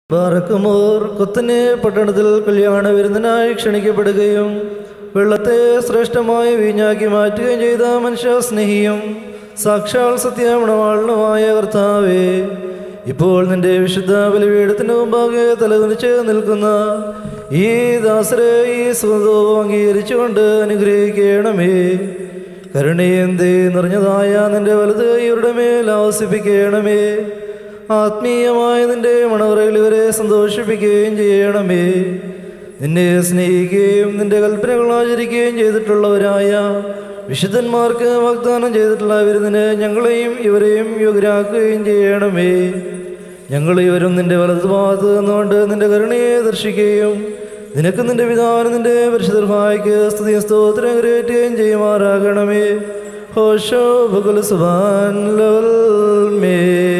ബാറക്കുമോർ കൊത്തനെ പട്ടണത്തിൽ കല്യാണ വിരുദ്ധനായി ക്ഷണിക്കപ്പെടുകയും വെള്ളത്തെ ശ്രേഷ്ഠമായ വീഞ്ഞാക്കി മാറ്റുകയും ചെയ്ത മനുഷ്യ സ്നേഹിയും സാക്ഷാൽ സത്യമണവാളനുമായ കർത്താവേ ഇപ്പോൾ നിന്റെ വിശുദ്ധ ബലിപീഠത്തിന് മുമ്പാകെ തലകുനിച്ച് നിൽക്കുന്ന ഈ ദാസരെ ഈ സുഖവും അംഗീകരിച്ചുകൊണ്ട് അനുഗ്രഹിക്കണമേ കരുണയന്തേ നിറഞ്ഞതായ നിന്റെ വലത് ഇവരുടെ മേൽ ആവസിപ്പിക്കണമേ ആത്മീയമായ നിന്റെ മണവറയിൽ ഇവരെ സന്തോഷിപ്പിക്കുകയും ചെയ്യണമേ നിന്നെ സ്നേഹിക്കുകയും നിന്റെ കൽപ്പനകൾ ആചരിക്കുകയും ചെയ്തിട്ടുള്ളവരായ വിശുദ്ധന്മാർക്ക് വാഗ്ദാനം ചെയ്തിട്ടുള്ള വിരുന്നിന് ഞങ്ങളെയും ഇവരെയും യോഗ്യരാക്കുകയും ചെയ്യണമേ ഞങ്ങൾ ഇവരും നിന്റെ വലതുഭാഗത്ത് നിന്നുകൊണ്ട് നിന്റെ കരുണയെ ദർശിക്കുകയും നിനക്ക് നിന്റെ പിതാവിന് നിന്റെ പരിശുദ്ധർഭായ്ക്ക് സ്തുതി സ്തോത്രം കരയേറ്റുകയും ചെയ്യുമാറാകണമേ ഹോഷോ ഭഗുൽ സുബാൻ ലവൽ മേ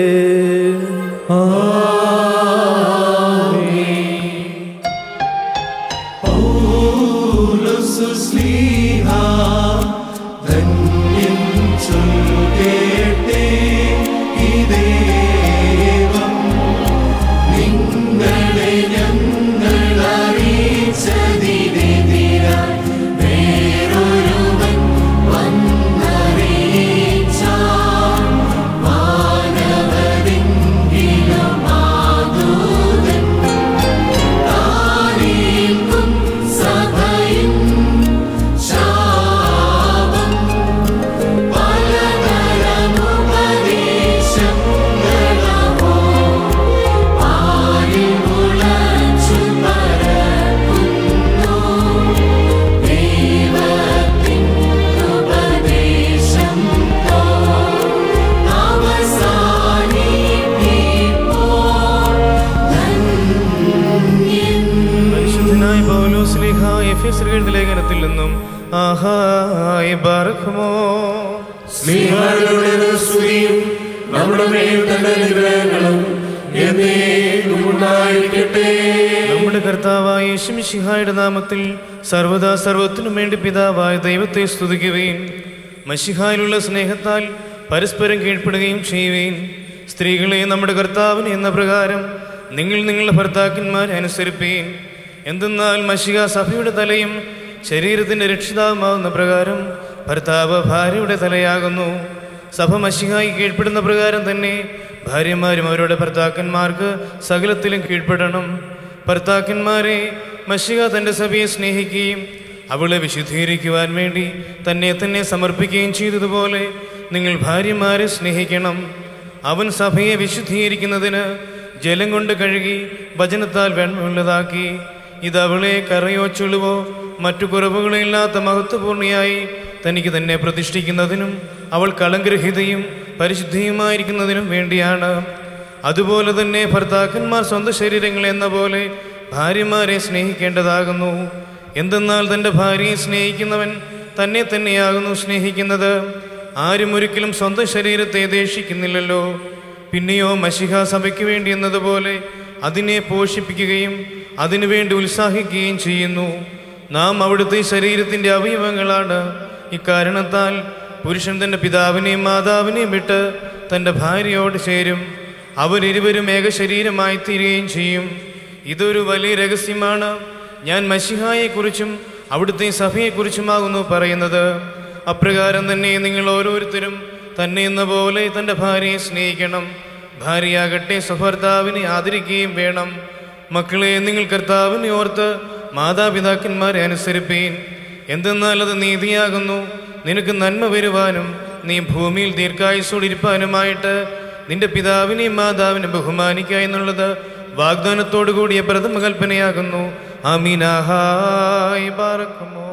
പരിശുദ്ധനായ പൗലോസ്ലിഹ എഫെസ്യരുടെ ലേഖനത്തിൽ നിന്നും ആഹായ് ബാറക്കുമോ സ്നേഹാരുടെ സ്തുതിയും നമ്മുടെ മേൽ തന്റെ അനുഗ്രഹങ്ങളും എന്നേക്കും ഉണ്ടായിരിക്കട്ടെ നമ്മുടെ കർത്താവായ യേശുമിശിഹായുടെ നാമത്തിൽ സർവദാ സർവത്തിനും വേണ്ടി പിതാവായ ദൈവത്തെ സ്തുതിക്കുകയും മഷിഹായിലുള്ള സ്നേഹത്താൽ പരസ്പരം കീഴ്പ്പെടുകയും ചെയ്യുകയും സ്ത്രീകളെ നമ്മുടെ കർത്താവിന് എന്ന പ്രകാരം നിങ്ങൾ നിങ്ങളുടെ ഭർത്താക്കന്മാരെ അനുസരിപ്പീൻ എന്തെന്നാൽ മഷിക സഭയുടെ തലയും ശരീരത്തിൻ്റെ രക്ഷിതാവുമാവുന്ന പ്രകാരം ഭർത്താവ് ഭാര്യയുടെ തലയാകുന്നു സഭ മഷിഹായി കീഴ്പ്പെടുന്ന പ്രകാരം തന്നെ ഭാര്യമാരും അവരുടെ ഭർത്താക്കന്മാർക്ക് സകലത്തിലും കീഴ്പ്പെടണം ഭർത്താക്കന്മാരെ മഷിക തൻ്റെ സഭയെ സ്നേഹിക്കുകയും അവളെ വിശുദ്ധീകരിക്കുവാൻ വേണ്ടി തന്നെ തന്നെ സമർപ്പിക്കുകയും ചെയ്തതുപോലെ നിങ്ങൾ ഭാര്യമാരെ സ്നേഹിക്കണം അവൻ സഭയെ വിശുദ്ധീകരിക്കുന്നതിന് ജലം കൊണ്ട് കഴുകി വചനത്താൽ വെണ്ണമുള്ളതാക്കി ഇത് അവളെ കറയോ ചുളിവോ മറ്റു കുറവുകളില്ലാത്ത മഹത്വപൂർണിയായി തനിക്ക് തന്നെ പ്രതിഷ്ഠിക്കുന്നതിനും അവൾ കളങ്കരഹിതയും പരിശുദ്ധിയുമായിരിക്കുന്നതിനും വേണ്ടിയാണ് അതുപോലെ തന്നെ ഭർത്താക്കന്മാർ സ്വന്തം ശരീരങ്ങൾ എന്ന പോലെ ഭാര്യമാരെ സ്നേഹിക്കേണ്ടതാകുന്നു എന്തെന്നാൽ തൻ്റെ ഭാര്യയെ സ്നേഹിക്കുന്നവൻ തന്നെ തന്നെയാകുന്നു സ്നേഹിക്കുന്നത് ആരും ഒരിക്കലും സ്വന്തം ശരീരത്തെ ദേഷിക്കുന്നില്ലല്ലോ പിന്നെയോ മഷിഹ സഭയ്ക്ക് വേണ്ടി എന്നതുപോലെ അതിനെ പോഷിപ്പിക്കുകയും അതിനുവേണ്ടി ഉത്സാഹിക്കുകയും ചെയ്യുന്നു നാം അവിടുത്തെ ശരീരത്തിൻ്റെ അവയവങ്ങളാണ് ഇക്കാരണത്താൽ പുരുഷൻ തൻ്റെ പിതാവിനെയും മാതാവിനെയും വിട്ട് തൻ്റെ ഭാര്യയോട് ചേരും അവരിരുവരും ഏകശരീരമായി തീരുകയും ചെയ്യും ഇതൊരു വലിയ രഹസ്യമാണ് ഞാൻ മഷിഹായെക്കുറിച്ചും അവിടുത്തെ സഭയെക്കുറിച്ചുമാകുന്നു പറയുന്നത് അപ്രകാരം തന്നെ നിങ്ങൾ ഓരോരുത്തരും തന്നെ എന്ന പോലെ തൻ്റെ ഭാര്യയെ സ്നേഹിക്കണം ഭാര്യയാകട്ടെ സ്വഭർത്താവിനെ ആദരിക്കുകയും വേണം മക്കളെ നിങ്ങൾ കർത്താവിനെ ഓർത്ത് മാതാപിതാക്കന്മാരെ അനുസരിപ്പീൻ എന്തെന്നാൽ അത് നീതിയാകുന്നു നിനക്ക് നന്മ വരുവാനും നീ ഭൂമിയിൽ ദീർഘായുസോടിരിപ്പാനുമായിട്ട് നിന്റെ പിതാവിനെയും മാതാവിനെ ബഹുമാനിക്കുക എന്നുള്ളത് വാഗ്ദാനത്തോടു കൂടിയ പ്രഥമ കൽപ്പനയാകുന്നു അമീനാഹായ് പാർക്കുമോ